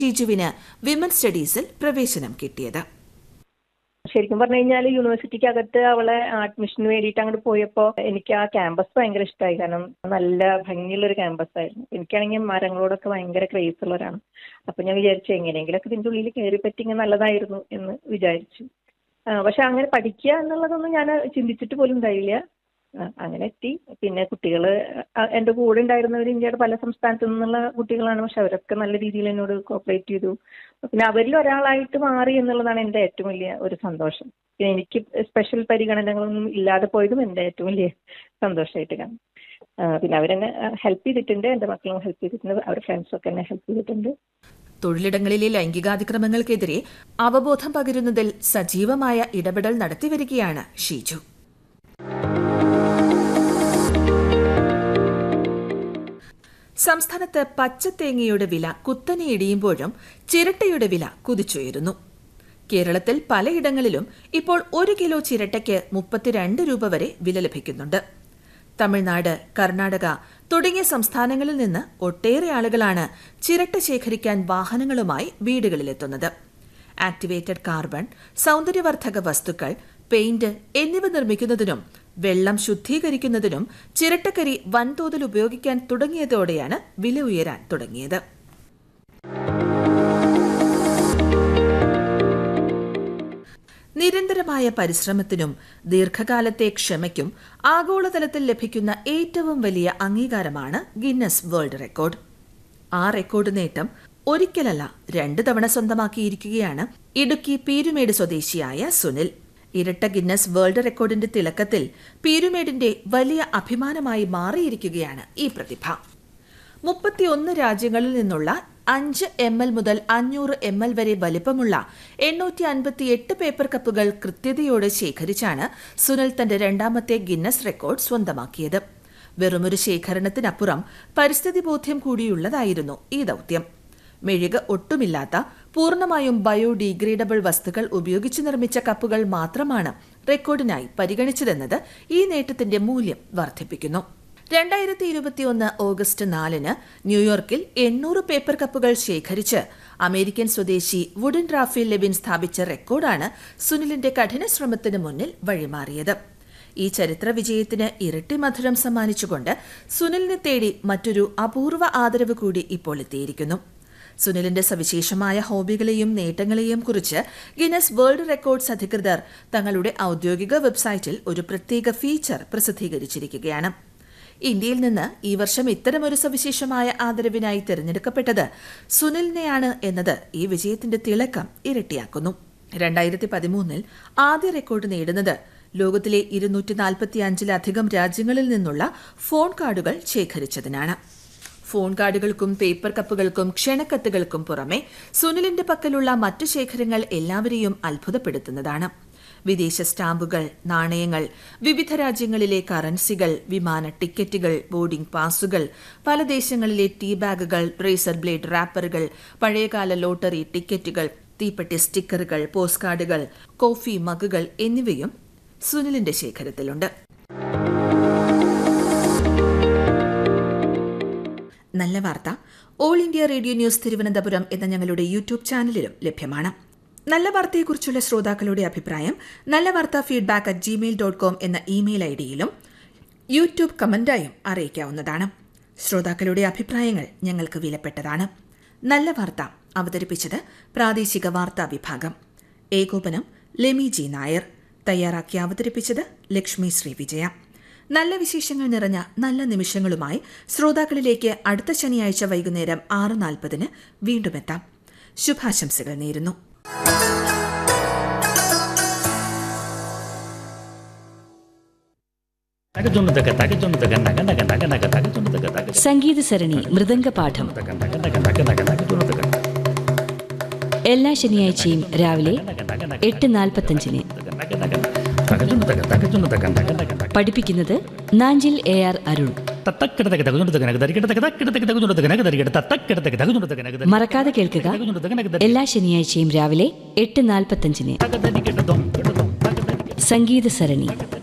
ഷീജുവിന് women സ്റ്റഡീസിൽ പ്രവേശനം കിട്ടിയത് ശരിക്കും പറഞ്ഞു കഴിഞ്ഞാൽ യൂണിവേഴ്സിറ്റിക്ക് അകത്ത് അവളെ അഡ്മിഷന് വേണ്ടിയിട്ട് അങ്ങോട്ട് പോയപ്പോൾ എനിക്ക് ആ ക്യാമ്പസ് ഭയങ്കര ഇഷ്ടമായി കാരണം നല്ല ഭംഗിയുള്ള ഒരു ക്യാമ്പസ് ആയിരുന്നു എനിക്കാണെങ്കിൽ മരങ്ങളോടൊക്കെ ഭയങ്കര ക്രേസ് ഉള്ളവരാണ് അപ്പൊ ഞാൻ വിചാരിച്ചു എങ്ങനെയെങ്കിലൊക്കെ ഇതിന്റെ ഉള്ളിൽ കയറി പറ്റിയെങ്കിൽ നല്ലതായിരുന്നു എന്ന് വിചാരിച്ചു ആ, പക്ഷെ അങ്ങനെ പഠിക്കുക എന്നുള്ളതൊന്നും ഞാൻ ചിന്തിച്ചിട്ട് പോലും ഉണ്ടായില്ല ആ, അങ്ങനെ എത്തി പിന്നെ കുട്ടികൾ എൻ്റെ കൂടെ ഉണ്ടായിരുന്നവർ ഇന്ത്യയുടെ പല സംസ്ഥാനത്തു നിന്നുള്ള കുട്ടികളാണ് പക്ഷെ അവരൊക്കെ നല്ല രീതിയിൽ എന്നോട് കോപ്പറേറ്റ് ചെയ്തു പിന്നെ അവരിൽ ഒരാളായിട്ട് മാറി എന്നുള്ളതാണ് എൻ്റെ ഏറ്റവും വലിയ ഒരു സന്തോഷം പിന്നെ എനിക്ക് സ്പെഷ്യൽ പരിഗണനകളൊന്നും ഇല്ലാതെ പോയതും എൻ്റെ ഏറ്റവും വലിയ സന്തോഷമായിട്ട് കാണും ആ, പിന്നെ അവരെന്നെ ഹെൽപ്പ് ചെയ്തിട്ടുണ്ട് എൻ്റെ മക്കളും ഹെൽപ്പ് ചെയ്തിട്ടുണ്ട് അവരുടെ ഫ്രണ്ട്സൊക്കെ എന്നെ ഹെൽപ്പ് ചെയ്തിട്ടുണ്ട് തൊഴിലിടങ്ങളിലെ ലൈംഗികാതിക്രമങ്ങൾക്കെതിരെ അവബോധം പകരുന്നതിൽ സജീവമായ ഇടപെടൽ നടത്തിവരികയാണ് ഷീജു സംസ്ഥാനത്ത് പച്ചത്തേങ്ങയുടെ വില കുത്തനെ ഇടിയുമ്പോഴും ചിരട്ടയുടെ വില കുതിച്ചുയരുന്നു കേരളത്തിൽ പലയിടങ്ങളിലും ഇപ്പോൾ ഒരു കിലോ ചിരട്ടയ്ക്ക് മുപ്പത്തിരണ്ട് രൂപ വരെ വില ലഭിക്കുന്നുണ്ട് തമിഴ്നാട് കർണാടക തുടങ്ങിയ സംസ്ഥാനങ്ങളിൽ നിന്ന് ഒട്ടേറെ ആളുകളാണ് ചിരട്ട ശേഖരിക്കാൻ വാഹനങ്ങളുമായി വീടുകളിലെത്തുന്നത് ആക്ടിവേറ്റഡ് കാർബൺ സൗന്ദര്യവർദ്ധക വസ്തുക്കൾ പെയിന്റ് എന്നിവ നിർമ്മിക്കുന്നതിനും വെള്ളം ശുദ്ധീകരിക്കുന്നതിനും ചിരട്ടക്കരി വൻതോതിൽ ഉപയോഗിക്കാൻ തുടങ്ങിയതോടെയാണ് വില ഉയരാൻ തുടങ്ങിയത് നിരന്തരമായ പരിശ്രമത്തിനും ദീർഘകാലത്തെ ക്ഷമയ്ക്കും ആഗോളതലത്തിൽ ലഭിക്കുന്ന ഏറ്റവും വലിയ അംഗീകാരമാണ് ഗിന്നസ് വേൾഡ് റെക്കോർഡ് ആ റെക്കോർഡ് നേട്ടം ഒരിക്കലല്ല രണ്ടു തവണ സ്വന്തമാക്കിയിരിക്കുകയാണ് ഇടുക്കി പീരുമേട് സ്വദേശിയായ സുനിൽ ഇരട്ട ഗിന്നസ് വേൾഡ് റെക്കോർഡിന്റെ തിളക്കത്തിൽ പീരുമേടിന്റെ വലിയ അഭിമാനമായി മാറിയിരിക്കുകയാണ് ഈ പ്രതിഭ മുപ്പത്തിയൊന്ന് രാജ്യങ്ങളിൽ നിന്നുള്ള അഞ്ച് എം എൽ മുതൽ അഞ്ഞൂറ് എം എൽ വരെ വലിപ്പമുള്ള എണ്ണൂറ്റി അൻപത്തിയെട്ട് പേപ്പർ കപ്പുകൾ കൃത്യതയോടെ ശേഖരിച്ചാണ് സുനിൽ തന്റെ രണ്ടാമത്തെ ഗിന്നസ് റെക്കോർഡ് സ്വന്തമാക്കിയത് വെറുമൊരു ശേഖരണത്തിനപ്പുറം പരിസ്ഥിതി ബോധ്യം കൂടിയുള്ളതായിരുന്നു ഈ ദൗത്യം മെഴുക് ഒട്ടുമില്ലാത്ത പൂർണ്ണമായും ബയോഡീഗ്രേഡബിൾ വസ്തുക്കൾ ഉപയോഗിച്ച് നിർമ്മിച്ച കപ്പുകൾ മാത്രമാണ് റെക്കോർഡിനായി പരിഗണിച്ചതെന്നത് ഈ നേട്ടത്തിന്റെ മൂല്യം വർദ്ധിപ്പിക്കുന്നു രണ്ടായിരത്തി ഇരുപത്തിയൊന്ന് ഓഗസ്റ്റ് നാലിന് ന്യൂയോർക്കിൽ എണ്ണൂറ് പേപ്പർ കപ്പുകൾ ശേഖരിച്ച് അമേരിക്കൻ സ്വദേശി വുഡൻ റാഫേൽ ലെവിൻ സ്ഥാപിച്ച റെക്കോർഡാണ് സുനിലിന്റെ കഠിന ശ്രമത്തിന് മുന്നിൽ വഴിമാറിയത് ഈ ചരിത്ര വിജയത്തിന് ഇരട്ടി മധുരം സമ്മാനിച്ചുകൊണ്ട് സുനിലിനെ തേടി മറ്റൊരു അപൂർവ ആദരവ് കൂടി ഇപ്പോൾ എത്തിയിരിക്കുന്നു സുനിലിന്റെ സവിശേഷമായ ഹോബികളെയും നേട്ടങ്ങളെയും കുറിച്ച് ഗിനസ് വേൾഡ് റെക്കോർഡ്സ് അധികൃതർ തങ്ങളുടെ ഔദ്യോഗിക വെബ്സൈറ്റിൽ ഒരു പ്രത്യേക ഫീച്ചർ പ്രസിദ്ധീകരിച്ചിരിക്കുകയാണ് ഇന്ത്യയിൽ നിന്ന് ഈ വർഷം ഇത്തരമൊരു സവിശേഷമായ ആദരവിനായി തിരഞ്ഞെടുക്കപ്പെട്ടത് സുനിലിനെയാണ് എന്നത് ഈ വിജയത്തിന്റെ തിളക്കം ഇരട്ടിയാക്കുന്നു രണ്ടായിരത്തി പതിമൂന്നിൽ ആദ്യ റെക്കോർഡ് നേടുന്നത് ലോകത്തിലെ ഇരുന്നൂറ്റി നാൽപ്പത്തിയഞ്ചിലധികം രാജ്യങ്ങളിൽ നിന്നുള്ള ഫോൺ കാർഡുകൾ ശേഖരിച്ചതിനാണ് ഫോൺ കാർഡുകൾക്കും പേപ്പർ കപ്പുകൾക്കും ക്ഷണക്കത്തുകൾക്കും പുറമെ സുനിലിന്റെ പക്കലുള്ള മറ്റു ശേഖരങ്ങൾ എല്ലാവരെയും അത്ഭുതപ്പെടുത്തുന്നതാണ് വിദേശ സ്റ്റാമ്പുകൾ നാണയങ്ങൾ വിവിധ രാജ്യങ്ങളിലെ കറൻസികൾ വിമാന ടിക്കറ്റുകൾ ബോർഡിംഗ് പാസുകൾ പല ദേശങ്ങളിലെ ടീ ബാഗുകൾ റേസർ ബ്ലേഡ് റാപ്പറുകൾ പഴയകാല ലോട്ടറി ടിക്കറ്റുകൾ തീപ്പെട്ടി സ്റ്റിക്കറുകൾ പോസ്റ്റ് കാർഡുകൾ കോഫി മഗുകൾ എന്നിവയും സുനിലിന്റെ ശേഖരത്തിലുണ്ട് നല്ല വാർത്ത All India Radio News Thiruvananthapuram എന്ന ഞങ്ങളുടെ യൂട്യൂബ് ചാനലിലും ലഭ്യമാണ് നല്ല വാർത്തയെക്കുറിച്ചുള്ള ശ്രോതാക്കളുടെ അഭിപ്രായം നല്ല വാർത്ത feedback at Gmail dot com എന്ന ഇമെയിൽ ഐ ഡിയിലും യൂട്യൂബ് കമന്റായും അറിയിക്കാവുന്നതാണ് ശ്രോതാക്കളുടെ അഭിപ്രായങ്ങൾ ഞങ്ങൾക്ക് വിലപ്പെട്ടതാണ് നല്ല വാർത്ത അവതരിപ്പിച്ചത് പ്രാദേശിക വാർത്താ വിഭാഗം ഏകോപനം ലെമി ജി നായർ തയ്യാറാക്കി അവതരിപ്പിച്ചത് ലക്ഷ്മി ശ്രീ വിജയ നല്ല വിശേഷങ്ങൾ നിറഞ്ഞ നല്ല നിമിഷങ്ങളുമായി ശ്രോതാക്കളിലേക്ക് അടുത്ത ശനിയാഴ്ച വൈകുന്നേരം ആറ് നാൽപ്പതിന് വീണ്ടും എത്താം ശുഭാശംസകൾ നേരുന്നു തകച്ചുണ്ടതക തകച്ചുണ്ടതക നക നക നക നക തകച്ചുണ്ടതക തക സംഗീത സരണി മൃദംഗ പാഠം നക നക നക നക നക തകച്ചുണ്ടതക എല്ലാ ശനിയാഴ്ചയും രാവിലെ എട്ട് നാൽപ്പത്തഞ്ചിന് നക നക തകച്ചുണ്ടതക തകച്ചുണ്ടതക നക നക നക പഠിപ്പിക്കുന്നത് നാഞ്ചിൽ എ ആർ അരുൺ തത്തക്കിടതക തകച്ചുണ്ടതക നക തരികിടതക തക്കിടതക തകച്ചുണ്ടതക നക തരികിട തത്തക്കിടതക തകച്ചുണ്ടതക നക തരി മറക്കാതെ കേൾക്കുക തകച്ചുണ്ടതക നക തരി എല്ലാ ശനിയാഴ്ചയും രാവിലെ എട്ട് നാൽപ്പത്തഞ്ചിന് തക തരികിട ദം കിട ദം തക തരികിട സംഗീത സരണി തക തരി